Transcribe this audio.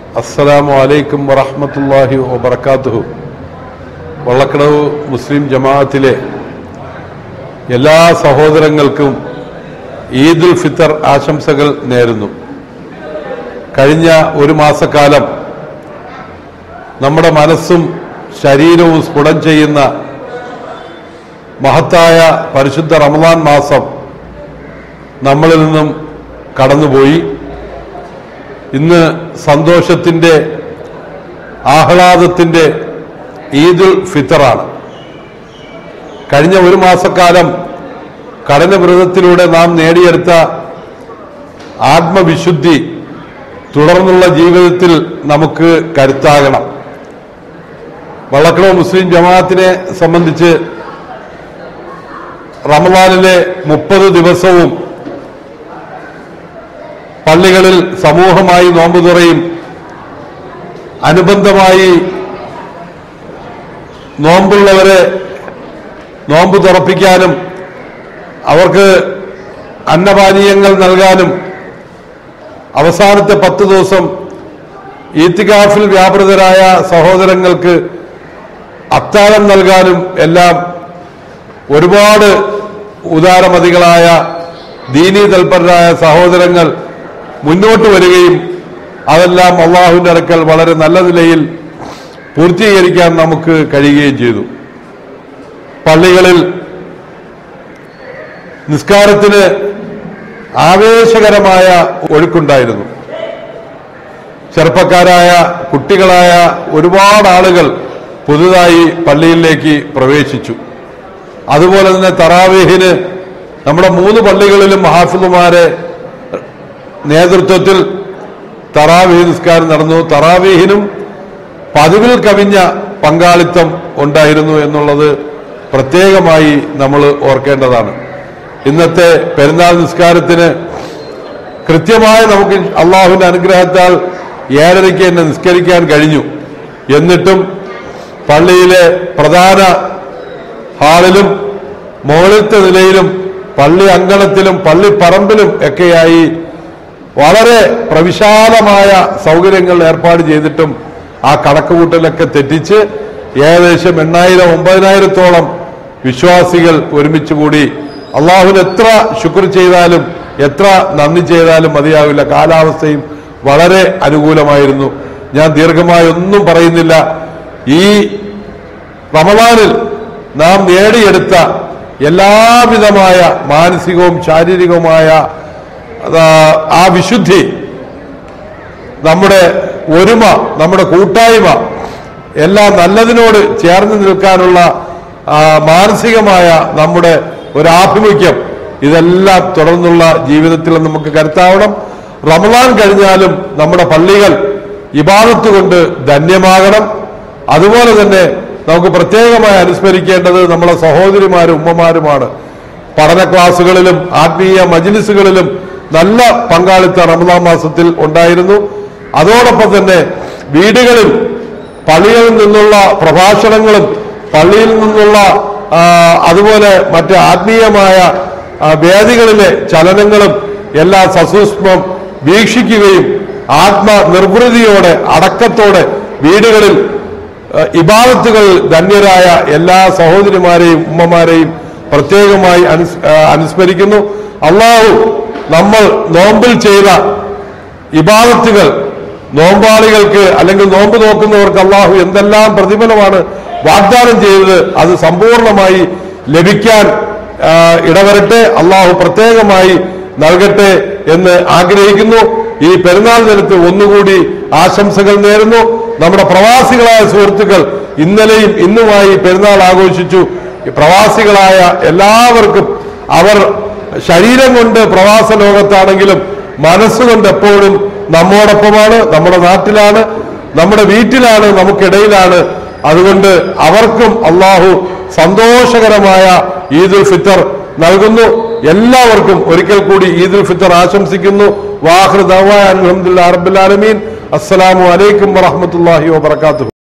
അസ്സലാമു അലൈക്കും വറഹ്മത്തുള്ളാഹി വബർക്കാത്തുഹു വള്ളക്കടവ് മുസ്ലിം ജമാഅത്തിലെ എല്ലാ സഹോദരങ്ങൾക്കും ഈദുൽ ഫിത്തർ ആശംസകൾ നേരുന്നു കഴിഞ്ഞ ഒരു മാസക്കാലം നമ്മുടെ മനസ്സും ശരീരവും സ്ഫുടം ചെയ്യുന്ന മഹത്തായ പരിശുദ്ധ റമദാൻ മാസം നമ്മളിൽ നിന്നും കടന്നുപോയി ഇന്ന് സന്തോഷത്തിൻ്റെ ആഹ്ലാദത്തിൻ്റെ ഈദുൽ ഫിത്തറാണ് കഴിഞ്ഞ ഒരു മാസക്കാലം കഠിനവ്രതത്തിലൂടെ നാം നേടിയെടുത്ത ആത്മവിശുദ്ധി തുടർന്നുള്ള ജീവിതത്തിൽ നമുക്ക് കരുത്താകണം വള്ളക്കടവ് മുസ്ലിം ജമാഅത്തിനെ സംബന്ധിച്ച് റമദാനിലെ മുപ്പത് ദിവസവും പള്ളികളിൽ സമൂഹമായി നോമ്പ് തുറയും അനുബന്ധമായി നോമ്പുള്ളവരെ നോമ്പ് തുറപ്പിക്കാനും അവർക്ക് അന്നപാനീയങ്ങൾ നൽകാനും അവസാനത്തെ പത്ത് ദിവസം ഈത്തികാഫിൽ വ്യാപൃതരായ സഹോദരങ്ങൾക്ക് അത്താഴം നൽകാനും എല്ലാം ഒരുപാട് ഉദാരമതികളായ ദീനീ തൽപരരായ സഹോദരങ്ങൾ മുന്നോട്ട് വരികയും അതെല്ലാം അള്ളാഹുവിന്റെ അടുക്കൽ വളരെ നല്ല നിലയിൽ പൂർത്തീകരിക്കാൻ നമുക്ക് കഴിയുകയും ചെയ്തു പള്ളികളിൽ നിസ്കാരത്തിന് ആവേശകരമായ ഒഴുക്കുണ്ടായിരുന്നു ചെറുപ്പക്കാരായ കുട്ടികളായ ഒരുപാട് ആളുകൾ പുതുതായി പള്ളിയിലേക്ക് പ്രവേശിച്ചു അതുപോലെ തന്നെ തറാവേഹിന് നമ്മുടെ മൂന്ന് പള്ളികളിലും ഹാഫിദുമാരെ നേതൃത്വത്തിൽ തറാവീഹ് നിസ്കാരം നടന്നു തറാവീഹിനും പതിവിൽ കവിഞ്ഞ പങ്കാളിത്തം ഉണ്ടായിരുന്നു എന്നുള്ളത് പ്രത്യേകമായി നമ്മൾ ഓർക്കേണ്ടതാണ് ഇന്നത്തെ പെരുന്നാൾ നിസ്കാരത്തിന് കൃത്യമായി നമുക്ക് അള്ളാഹുവിന്റെ അനുഗ്രഹത്താൽ ഏഴരയ്ക്ക് തന്നെ നിസ്കരിക്കാൻ കഴിഞ്ഞു എന്നിട്ടും പള്ളിയിലെ പ്രധാന ഹാളിലും മുകളിലത്തെ നിലയിലും പള്ളി അങ്കണത്തിലും പള്ളിപ്പറമ്പിലും ഒക്കെയായി വളരെ പ്രവിശാലമായ സൗകര്യങ്ങൾ ഏർപ്പാട് ചെയ്തിട്ടും ആ കണക്കുകൂട്ടലൊക്കെ തെറ്റിച്ച് ഏകദേശം എണ്ണായിരം ഒമ്പതിനായിരത്തോളം വിശ്വാസികൾ ഒരുമിച്ച് കൂടി അള്ളാഹുവിന് എത്ര ശുക്ർ ചെയ്താലും എത്ര നന്ദി ചെയ്താലും മതിയാവില്ല കാലാവസ്ഥയും വളരെ അനുകൂലമായിരുന്നു ഞാൻ ദീർഘമായി ഒന്നും പറയുന്നില്ല ഈ റമദാനിൽ നാം നേടിയെടുത്ത എല്ലാവിധമായ മാനസികവും ശാരീരികവുമായ ആ, ആ വിശുദ്ധി നമ്മുടെ ഒരുമ നമ്മുടെ കൂട്ടായ്മ എല്ലാം നല്ലതിനോട് ചേർന്ന് നിൽക്കാനുള്ള ആ, മാനസികമായ നമ്മുടെ ഒരു ആഭിമുഖ്യം ഇതെല്ലാം തുടർന്നുള്ള ജീവിതത്തിൽ നമുക്ക് കരുത്താവണം റമദാൻ കഴിഞ്ഞാലും നമ്മുടെ പള്ളികൾ ഇബാദത്ത് കൊണ്ട് ധന്യമാകണം അതുപോലെ തന്നെ നമുക്ക് പ്രത്യേകമായി അനുസ്മരിക്കേണ്ടത് നമ്മളെ സഹോദരിമാരും ഉമ്മമാരുമാണ് പഠന ക്ലാസ്സുകളിലും ആത്മീയ മജ്ലിസുകളിലും നല്ല പങ്കാളിത്ത റമദാൻ മാസത്തിൽ ഉണ്ടായിരുന്നു അതോടൊപ്പം തന്നെ വീടുകളിൽ പള്ളികളിൽ നിന്നുള്ള പ്രഭാഷണങ്ങളും പള്ളിയിൽ നിന്നുള്ള ആ, അതുപോലെ മറ്റ് ആത്മീയമായ ആ, വേദികളിലെ ചലനങ്ങളും എല്ലാം സസൂക്ഷ്മം വീക്ഷിക്കുകയും ആത്മനിർവൃതിയോടെ അടക്കത്തോടെ വീടുകളിൽ ഏഹ് ഇബാദത്തുകൾ ധന്യരായ എല്ലാ സഹോദരിമാരെയും ഉമ്മമാരെയും പ്രത്യേകമായി അനുസ് ഏഹ് അനുസ്മരിക്കുന്നു അള്ളാഹു നമ്മൾ നോമ്പിൽ ചെയ്ത ഇബാദത്തുകൾ നോമ്പാളികൾക്ക് അല്ലെങ്കിൽ നോമ്പ് നോക്കുന്നവർക്ക് അള്ളാഹു എന്തെല്ലാം പ്രതിഫലമാണ് വാഗ്ദാനം ചെയ്തത് അത് സമ്പൂർണമായി ലഭിക്കാൻ ആ, ഇടവരട്ടെ അള്ളാഹു പ്രത്യേകമായി നൽകട്ടെ എന്ന് ആഗ്രഹിക്കുന്നു ഈ പെരുന്നാൾ ദിനത്തിൽ ഒന്നുകൂടി ആശംസകൾ നേരുന്നു നമ്മുടെ പ്രവാസികളായ സുഹൃത്തുക്കൾ ഇന്നലെയും ഇന്നുമായി പെരുന്നാൾ ആഘോഷിച്ചു ഈ പ്രവാസികളായ എല്ലാവർക്കും അവർ ശരീരം കൊണ്ട് പ്രവാസ ലോകത്താണെങ്കിലും മനസ്സുകൊണ്ട് എപ്പോഴും നമ്മോടൊപ്പമാണ് നമ്മുടെ നാട്ടിലാണ് നമ്മുടെ വീട്ടിലാണ് നമുക്കിടയിലാണ് അതുകൊണ്ട് അവർക്കും അള്ളാഹു സന്തോഷകരമായ ഈദുൽ ഫിത്തർ നൽകുന്നു എല്ലാവർക്കും ഒരിക്കൽ കൂടി ഈദുൽ ഫിത്തർ ആശംസിക്കുന്നു വാഹൃദ് അലഹമുല്ലാ റബ്ബുലാലമീൻ അസ്സലാമു അലൈക്കും വറഹമത്തല്ലാഹി വബർക്കാത്തു